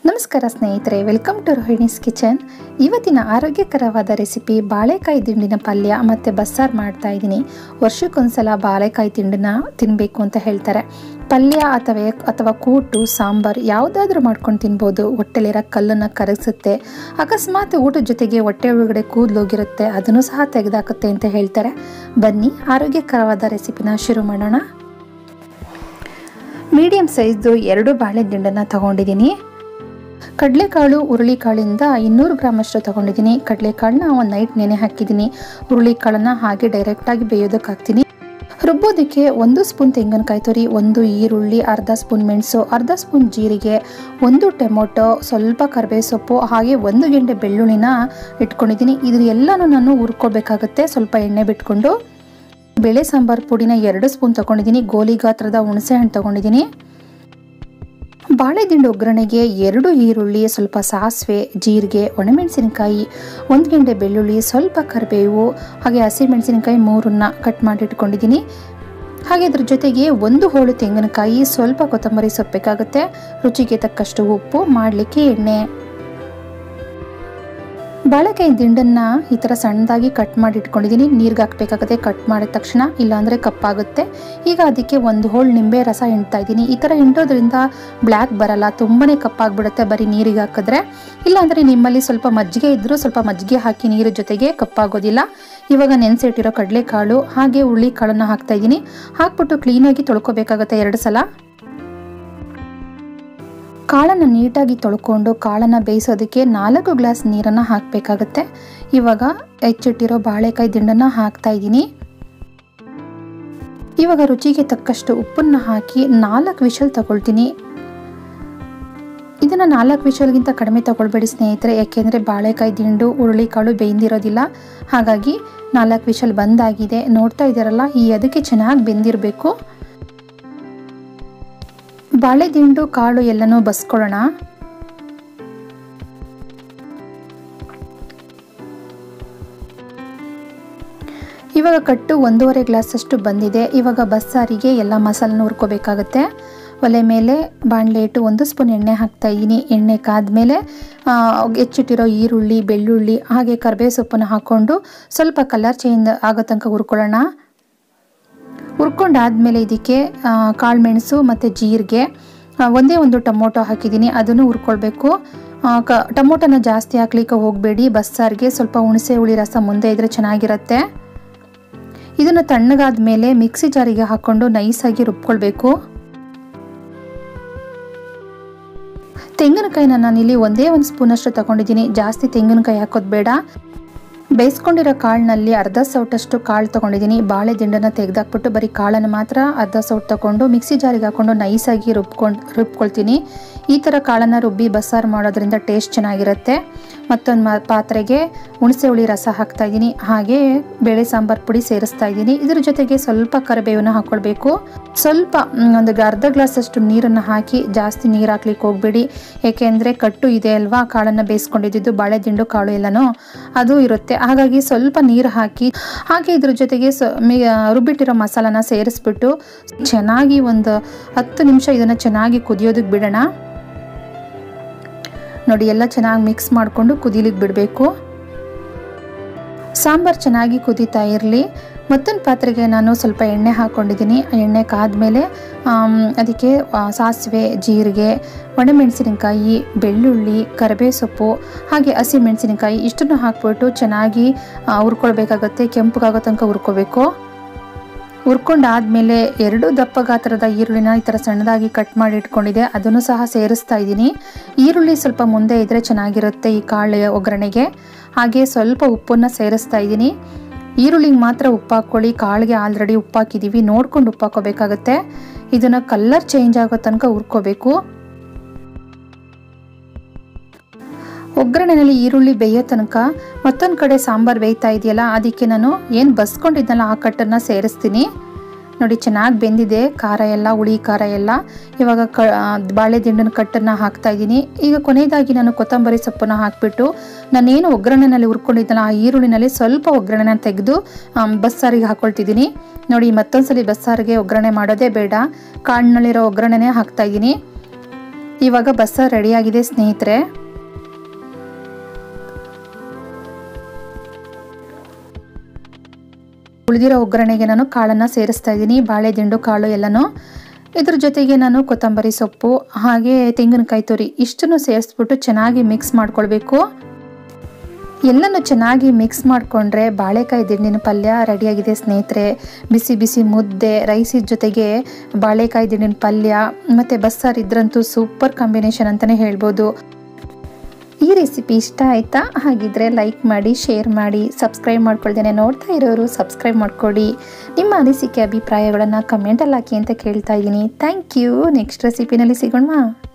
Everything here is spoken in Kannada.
ನಮಸ್ಕಾರ ಸ್ನೇಹಿತರೆ ವೆಲ್ಕಮ್ ಟು ರೋಹಿಣೀಸ್ ಕಿಚನ್ ಇವತ್ತಿನ ಆರೋಗ್ಯಕರವಾದ ರೆಸಿಪಿ ಬಾಳೆಕಾಯಿ ದಿಂಡಿನ ಪಲ್ಯ ಮತ್ತು ಬಸ್ಸಾರು ಮಾಡ್ತಾ ಇದ್ದೀನಿ ವರ್ಷಕ್ಕೊಂದ್ಸಲ ಬಾಳೆಕಾಯಿ ತಿಂಡಿನ ತಿನ್ನಬೇಕು ಅಂತ ಹೇಳ್ತಾರೆ ಪಲ್ಯ ಅಥವಾ ಅಥವಾ ಕೂಟು ಸಾಂಬಾರು ಯಾವುದಾದ್ರೂ ಮಾಡ್ಕೊಂಡು ತಿನ್ಬೋದು ಹೊಟ್ಟೆಲಿರೋ ಕಲ್ಲನ್ನು ಕರಗಿಸುತ್ತೆ ಅಕಸ್ಮಾತ್ ಊಟದ ಜೊತೆಗೆ ಹೊಟ್ಟೆ ಒಳಗಡೆ ಕೂದಲೋಗಿರುತ್ತೆ ಅದನ್ನು ಸಹ ತೆಗೆದಾಕುತ್ತೆ ಅಂತ ಹೇಳ್ತಾರೆ ಬನ್ನಿ ಆರೋಗ್ಯಕರವಾದ ರೆಸಿಪಿನ ಶುರು ಮಾಡೋಣ ಮೀಡಿಯಂ ಸೈಜ್ದು ಎರಡು ಬಾಳೆ ದಿಂಡನ್ನು ತಗೊಂಡಿದ್ದೀನಿ ಕಡಲೆಕಾಳು ಹುರುಳಿಕಾಳಿಂದ ಇನ್ನೂರು ಗ್ರಾಮಷ್ಟು ತೊಗೊಂಡಿದ್ದೀನಿ ಕಡಲೆಕಾಳನ್ನ ಒಂದು ನೈಟ್ ನೆನೆ ಹಾಕಿದ್ದೀನಿ ಹುರುಳಿಕಾಳನ್ನ ಹಾಗೆ ಡೈರೆಕ್ಟಾಗಿ ಬೇಯೋದಕ್ಕೆ ಹಾಕ್ತೀನಿ ರುಬ್ಬೋದಕ್ಕೆ ಒಂದು ಸ್ಪೂನ್ ತೆಂಗಿನಕಾಯಿ ತುರಿ ಒಂದು ಈರುಳ್ಳಿ ಅರ್ಧ ಸ್ಪೂನ್ ಮೆಣಸು ಅರ್ಧ ಸ್ಪೂನ್ ಜೀರಿಗೆ ಒಂದು ಟೊಮೊಟೊ ಸ್ವಲ್ಪ ಕರಿಬೇವು ಸೊಪ್ಪು ಹಾಗೆ ಒಂದು ಗೆಂಡೆ ಬೆಳ್ಳುಳ್ಳಿನ ಇಟ್ಕೊಂಡಿದ್ದೀನಿ ಇದು ಎಲ್ಲನೂ ನಾನು ಹುರ್ಕೋಬೇಕಾಗುತ್ತೆ ಸ್ವಲ್ಪ ಎಣ್ಣೆ ಬಿಟ್ಕೊಂಡು ಬೇಳೆ ಸಾಂಬಾರು ಪುಡಿನ ಎರಡು ಸ್ಪೂನ್ ತೊಗೊಂಡಿದ್ದೀನಿ ಗೋಲಿ ಗಾತ್ರದ ಹುಣಸೆ ಹಣ್ಣು ತೊಗೊಂಡಿದ್ದೀನಿ ಬಾಳೆದಿಂಡು ಒಗ್ಗರಣೆಗೆ ಎರಡು ಈರುಳ್ಳಿ ಸ್ವಲ್ಪ ಸಾಸಿವೆ ಜೀರಿಗೆ ಒಣಮೆಣಸಿನಕಾಯಿ ಒಂದು ಗೆಂಡೆ ಬೆಳ್ಳುಳ್ಳಿ ಸ್ವಲ್ಪ ಕರಿಬೇವು ಹಾಗೆ ಹಸಿಮೆಣಸಿನಕಾಯಿ ಮೂರನ್ನ ಕಟ್ ಮಾಡಿ ಇಟ್ಕೊಂಡಿದ್ದೀನಿ ಹಾಗೆ ಅದ್ರ ಜೊತೆಗೆ ಒಂದು ಹೋಳು ತೆಂಗಿನಕಾಯಿ ಸ್ವಲ್ಪ ಕೊತ್ತಂಬರಿ ಸೊಪ್ಪಬೇಕಾಗುತ್ತೆ ರುಚಿಗೆ ತಕ್ಕಷ್ಟು ಉಪ್ಪು ಮಾಡಲಿಕ್ಕೆ ಎಣ್ಣೆ ಬಾಳೆಕಾಯಿ ದಿಂಡನ್ನು ಈ ಥರ ಸಣ್ಣದಾಗಿ ಕಟ್ ಮಾಡಿ ಇಟ್ಕೊಂಡಿದ್ದೀನಿ ನೀರಿಗೆ ಹಾಕಬೇಕಾಗುತ್ತೆ ಕಟ್ ಮಾಡಿದ ತಕ್ಷಣ ಇಲ್ಲಾಂದರೆ ಕಪ್ಪಾಗುತ್ತೆ ಈಗ ಅದಕ್ಕೆ ಒಂದು ಹೋಳು ನಿಂಬೆ ರಸ ಹಿಂಡ್ತಾ ಇದ್ದೀನಿ ಈ ಥರ ಹಿಂಡೋದ್ರಿಂದ ಬ್ಲ್ಯಾಕ್ ಬರಲ್ಲ ತುಂಬಾ ಕಪ್ಪಾಗ್ಬಿಡುತ್ತೆ ಬರೀ ನೀರಿಗೆ ಹಾಕಿದ್ರೆ ಇಲ್ಲಾಂದರೆ ನಿಮ್ಮಲ್ಲಿ ಸ್ವಲ್ಪ ಮಜ್ಜಿಗೆ ಇದ್ದರೂ ಸ್ವಲ್ಪ ಮಜ್ಜಿಗೆ ಹಾಕಿ ನೀರು ಜೊತೆಗೆ ಕಪ್ಪಾಗೋದಿಲ್ಲ ಇವಾಗ ನೆನೆಸಿಟ್ಟಿರೋ ಕಡಲೆಕಾಳು ಹಾಗೆ ಹುಳಿ ಕಾಳನ್ನು ಹಾಕ್ತಾ ಇದ್ದೀನಿ ಹಾಕ್ಬಿಟ್ಟು ಕ್ಲೀನಾಗಿ ತೊಳ್ಕೊಬೇಕಾಗುತ್ತೆ ಎರಡು ಸಲ ಕಾಳನ್ನು ನೀಟಾಗಿ ತೊಳ್ಕೊಂಡು ಕಾಳನ್ನು ಬೇಯಿಸೋದಕ್ಕೆ ನಾಲ್ಕು ಗ್ಲಾಸ್ ನೀರನ್ನು ಹಾಕಬೇಕಾಗತ್ತೆ ಇವಾಗ ಹೆಚ್ಚಿಟ್ಟಿರೋ ಬಾಳೆಕಾಯಿ ದಿಂಡನ್ನು ಹಾಕ್ತಾ ಇದ್ದೀನಿ ಇವಾಗ ರುಚಿಗೆ ತಕ್ಕಷ್ಟು ಉಪ್ಪನ್ನು ಹಾಕಿ ನಾಲ್ಕು ವಿಷಲ್ ತಗೊಳ್ತೀನಿ ಇದನ್ನು ನಾಲ್ಕು ವಿಷಲ್ಗಿಂತ ಕಡಿಮೆ ತಗೊಳ್ಬೇಡಿ ಸ್ನೇಹಿತರೆ ಯಾಕೆಂದರೆ ಬಾಳೆಕಾಯಿ ದಿಂಡು ಹುರುಳಿಕಾಳು ಬೇಯ್ದಿರೋದಿಲ್ಲ ಹಾಗಾಗಿ ನಾಲ್ಕು ವಿಷಲ್ ಬಂದಾಗಿದೆ ನೋಡ್ತಾ ಇದ್ದಾರಲ್ಲ ಈ ಅದಕ್ಕೆ ಚೆನ್ನಾಗಿ ಬೆಂದಿರಬೇಕು ಬಾಳೆ ದಿಂಡು ಕಾಳು ಎಲ್ಲನೂ ಬಸ್ಕೊಳ್ಳೋಣ ಇವಾಗ ಕಟ್ಟು ಒಂದೂವರೆ ಗ್ಲಾಸಷ್ಟು ಬಂದಿದೆ ಇವಾಗ ಬಸ್ಸಾರಿಗೆ ಎಲ್ಲ ಮಸಾಲನ ಹುರ್ಕೋಬೇಕಾಗತ್ತೆ ಒಲೆ ಮೇಲೆ ಬಾಣಲೆ ಇಟ್ಟು ಒಂದು ಸ್ಪೂನ್ ಎಣ್ಣೆ ಹಾಕ್ತಾ ಇದ್ದೀನಿ ಎಣ್ಣೆ ಕಾದ್ಮೇಲೆ ಹೆಚ್ಚಿಟ್ಟಿರೋ ಈರುಳ್ಳಿ ಬೆಳ್ಳುಳ್ಳಿ ಹಾಗೆ ಕರಿಬೇವು ಸೊಪ್ಪನ್ನು ಹಾಕ್ಕೊಂಡು ಸ್ವಲ್ಪ ಕಲರ್ ಚೇಂಜ್ ಆಗೋ ತನಕ ಹುರ್ಕೊಳ್ಳೋಣ ಹುರ್ಕೊಂಡಾದ್ಮೇಲೆ ಇದಕ್ಕೆ ಕಾಳು ಮೆಣಸು ಮತ್ತು ಜೀರಿಗೆ ಒಂದೇ ಒಂದು ಟೊಮೊಟೊ ಹಾಕಿದ್ದೀನಿ ಅದನ್ನು ಹುರ್ಕೊಳ್ಬೇಕು ಕ ಟೊಮೊಟೊನ ಜಾಸ್ತಿ ಹಾಕ್ಲಿಕ್ಕೆ ಹೋಗಬೇಡಿ ಬಸ್ಸಾರಿಗೆ ಸ್ವಲ್ಪ ಹುಣಸೆ ಹುಳಿ ರಸ ಮುಂದೆ ಇದ್ರೆ ಚೆನ್ನಾಗಿರುತ್ತೆ ಇದನ್ನು ತಣ್ಣಗಾದ ಮೇಲೆ ಮಿಕ್ಸಿ ಜಾರಿಗೆ ಹಾಕ್ಕೊಂಡು ನೈಸಾಗಿ ರುಬ್ಕೊಳ್ಬೇಕು ತೆಂಗಿನಕಾಯಿನ ನಾನಿಲ್ಲಿ ಒಂದೇ ಒಂದು ಸ್ಪೂನಷ್ಟು ತಗೊಂಡಿದ್ದೀನಿ ಜಾಸ್ತಿ ತೆಂಗಿನಕಾಯಿ ಹಾಕೋದು ಬೇಡ ಬೇಯಿಸ್ಕೊಂಡಿರೋ ಕಾಳಿನಲ್ಲಿ ಅರ್ಧ ಸೌಟಷ್ಟು ಕಾಳು ತೊಗೊಂಡಿದ್ದೀನಿ ಬಾಳೆ ದಿಂಡನ್ನು ತೆಗೆದಾಕ್ಬಿಟ್ಟು ಬರೀ ಕಾಳನ್ನು ಮಾತ್ರ ಅರ್ಧ ಸೌಟ್ ತೊಗೊಂಡು ಮಿಕ್ಸಿ ಜಾರಿಗೆ ಹಾಕ್ಕೊಂಡು ನೈಸಾಗಿ ರುಬ್ಕೊಂಡು ರುಬ್ಕೊಳ್ತೀನಿ ಈ ಥರ ಕಾಳನ್ನು ರುಬ್ಬಿ ಬಸ್ಸಾರು ಮಾಡೋದ್ರಿಂದ ಟೇಸ್ಟ್ ಚೆನ್ನಾಗಿರುತ್ತೆ ಮತ್ತೊಂದು ಪಾತ್ರೆಗೆ ಹುಣಸೆ ಹುಳಿ ರಸ ಹಾಕ್ತಾ ಇದ್ದೀನಿ ಹಾಗೆ ಬೇಳೆ ಸಾಂಬಾರು ಪುಡಿ ಸೇರಿಸ್ತಾ ಇದ್ದೀನಿ ಇದ್ರ ಜೊತೆಗೆ ಸ್ವಲ್ಪ ಕರಿಬೇವನ್ನ ಹಾಕ್ಕೊಳ್ಬೇಕು ಸ್ವಲ್ಪ ಒಂದು ಅರ್ಧ ಗ್ಲಾಸಷ್ಟು ನೀರನ್ನು ಹಾಕಿ ಜಾಸ್ತಿ ನೀರು ಹಾಕ್ಲಿಕ್ಕೆ ಹೋಗಬೇಡಿ ಏಕೆಂದರೆ ಕಟ್ಟು ಇದೆ ಅಲ್ವಾ ಕಾಳನ್ನು ಬೇಯಿಸ್ಕೊಂಡಿದ್ದು ಬಾಳೆ ದಿಂಡು ಕಾಳು ಎಲ್ಲನೂ ಅದು ಇರುತ್ತೆ ಹಾಗಾಗಿ ಸ್ವಲ್ಪ ನೀರು ಹಾಕಿ ಹಾಗೆ ಇದ್ರ ಜೊತೆಗೆ ಸ ರುಬ್ಬಿಟ್ಟಿರೋ ಮಸಾಲಾನ ಸೇರಿಸ್ಬಿಟ್ಟು ಚೆನ್ನಾಗಿ ಒಂದು ಹತ್ತು ನಿಮಿಷ ಇದನ್ನು ಚೆನ್ನಾಗಿ ಕುದಿಯೋದಕ್ಕೆ ಬಿಡೋಣ ನೋಡಿ ಎಲ್ಲ ಚೆನ್ನಾಗಿ ಮಿಕ್ಸ್ ಮಾಡಿಕೊಂಡು ಕುದಿಲಿಕ್ಕೆ ಬಿಡಬೇಕು ಸಾಂಬಾರು ಚೆನ್ನಾಗಿ ಕುದೀತಾ ಇರಲಿ ಮತ್ತೊಂದು ಪಾತ್ರೆಗೆ ನಾನು ಸ್ವಲ್ಪ ಎಣ್ಣೆ ಹಾಕ್ಕೊಂಡಿದ್ದೀನಿ ಎಣ್ಣೆ ಕಾದ್ಮೇಲೆ ಅದಕ್ಕೆ ಸಾಸಿವೆ ಜೀರಿಗೆ ಒಣಮೆಣಸಿನಕಾಯಿ ಬೆಳ್ಳುಳ್ಳಿ ಕರಿಬೇವು ಸೊಪ್ಪು ಹಾಗೆ ಹಸಿ ಮೆಣಸಿನಕಾಯಿ ಇಷ್ಟನ್ನು ಹಾಕ್ಬಿಟ್ಟು ಚೆನ್ನಾಗಿ ಹುರ್ಕೊಳ್ಬೇಕಾಗತ್ತೆ ಕೆಂಪಗಾಗೋ ತನಕ ಹುರ್ಕೋಬೇಕು ಹುರ್ಕೊಂಡಾದ್ಮೇಲೆ ಎರಡು ದಪ್ಪ ಗಾತ್ರದ ಈರುಳ್ಳಿನ ಈ ಥರ ಸಣ್ಣದಾಗಿ ಕಟ್ ಮಾಡಿ ಇಟ್ಕೊಂಡಿದೆ ಅದನ್ನು ಸಹ ಸೇರಿಸ್ತಾ ಇದ್ದೀನಿ ಈರುಳ್ಳಿ ಸ್ವಲ್ಪ ಮುಂದೆ ಇದ್ದರೆ ಚೆನ್ನಾಗಿರುತ್ತೆ ಈ ಕಾಳು ಒಗ್ಗರಣೆಗೆ ಹಾಗೆ ಸ್ವಲ್ಪ ಉಪ್ಪನ್ನು ಸೇರಿಸ್ತಾ ಇದ್ದೀನಿ ಈರುಳ್ಳಿಗೆ ಮಾತ್ರ ಉಪ್ಪು ಹಾಕ್ಕೊಳ್ಳಿ ಕಾಳಿಗೆ ಆಲ್ರೆಡಿ ಉಪ್ಪು ಹಾಕಿದ್ದೀವಿ ನೋಡ್ಕೊಂಡು ಉಪ್ಪು ಹಾಕೋಬೇಕಾಗತ್ತೆ ಇದನ್ನು ಕಲರ್ ಚೇಂಜ್ ಆಗೋ ತನಕ ಹುರ್ಕೋಬೇಕು ಒಗ್ಗರಣೆಯಲ್ಲಿ ಈರುಳ್ಳಿ ಬೇಯೋ ತನಕ ಮತ್ತೊಂದು ಕಡೆ ಸಾಂಬಾರು ಬೇಯ್ತಾ ಇದೆಯಲ್ಲ ಅದಕ್ಕೆ ನಾನು ಏನು ಬಸ್ಕೊಂಡಿದ್ನಲ್ಲ ಆ ಕಟ್ಟನ್ನು ಸೇರಿಸ್ತೀನಿ ನೋಡಿ ಚೆನ್ನಾಗಿ ಬೆಂದಿದೆ ಖಾರ ಎಲ್ಲ ಹುಳಿ ಖಾರ ಎಲ್ಲ ಇವಾಗ ಕ ಬಾಳೆ ದಿಂಡನ ಕಟ್ಟನ್ನು ಹಾಕ್ತಾ ಇದ್ದೀನಿ ಈಗ ಕೊನೆಯದಾಗಿ ನಾನು ಕೊತ್ತಂಬರಿ ಸೊಪ್ಪನ್ನು ಹಾಕಿಬಿಟ್ಟು ನಾನೇನು ಒಗ್ಗರಣೆನಲ್ಲಿ ಹುರ್ಕೊಂಡಿದ್ದಲ್ಲ ಆ ಈರುಳ್ಳಿನಲ್ಲಿ ಸ್ವಲ್ಪ ಒಗ್ಗರಣೆನ ತೆಗೆದು ಬಸ್ಸಾರಿಗೆ ಹಾಕ್ಕೊಳ್ತಿದ್ದೀನಿ ನೋಡಿ ಮತ್ತೊಂದ್ಸಲಿ ಬಸ್ಸಾರಿಗೆ ಒಗ್ಗರಣೆ ಮಾಡೋದೇ ಬೇಡ ಕಾಳಿನಲ್ಲಿರೋ ಒಗ್ಗರಣೆನೇ ಹಾಕ್ತಾ ಇದ್ದೀನಿ ಇವಾಗ ಬಸ್ಸಾರು ರೆಡಿಯಾಗಿದೆ ಸ್ನೇಹಿತರೆ ಉಳಿದಿರೋ ಒಗ್ಗರಣೆಗೆ ನಾನು ಕಾಳನ್ನು ಸೇರಿಸ್ತಾ ಇದ್ದೀನಿ ಬಾಳೆ ದಿಂಡು ಕಾಳು ಎಲ್ಲನೂ ಇದ್ರ ಜೊತೆಗೆ ನಾನು ಕೊತ್ತಂಬರಿ ಸೊಪ್ಪು ಹಾಗೆ ತೆಂಗಿನಕಾಯಿ ತುರಿ ಇಷ್ಟನ್ನು ಸೇರಿಸ್ಬಿಟ್ಟು ಚೆನ್ನಾಗಿ ಮಿಕ್ಸ್ ಮಾಡ್ಕೊಳ್ಬೇಕು ಎಲ್ಲನೂ ಚೆನ್ನಾಗಿ ಮಿಕ್ಸ್ ಮಾಡಿಕೊಂಡ್ರೆ ಬಾಳೆಕಾಯಿ ದಿಂಡಿನ ಪಲ್ಯ ರೆಡಿಯಾಗಿದೆ ಸ್ನೇಹಿತರೆ ಬಿಸಿ ಬಿಸಿ ಮುದ್ದೆ ರೈಸಿದ ಜೊತೆಗೆ ಬಾಳೆಕಾಯಿ ದಿಂಡಿನ ಪಲ್ಯ ಮತ್ತು ಬಸ್ಸಾರು ಇದ್ರಂತೂ ಸೂಪರ್ ಕಾಂಬಿನೇಷನ್ ಅಂತಲೇ ಹೇಳ್ಬೋದು ಈ ರೆಸಿಪಿ ಇಷ್ಟ ಆಯಿತಾ ಹಾಗಿದ್ರೆ ಲೈಕ್ ಮಾಡಿ ಶೇರ್ ಮಾಡಿ ಸಬ್ಸ್ಕ್ರೈಬ್ ಮಾಡ್ಕೊಳ್ದೇನೆ ನೋಡ್ತಾ ಇರೋರು ಸಬ್ಸ್ಕ್ರೈಬ್ ಮಾಡ್ಕೊಳ್ಳಿ ನಿಮ್ಮ ಅನಿಸಿಕೆ ಅಭಿಪ್ರಾಯಗಳನ್ನು ಕಮೆಂಟಲ್ಲಿ ಹಾಕಿ ಅಂತ ಕೇಳ್ತಾ ಇದ್ದೀನಿ ಥ್ಯಾಂಕ್ ಯು ನೆಕ್ಸ್ಟ್ ರೆಸಿಪಿನಲ್ಲಿ ಸಿಗೋಣ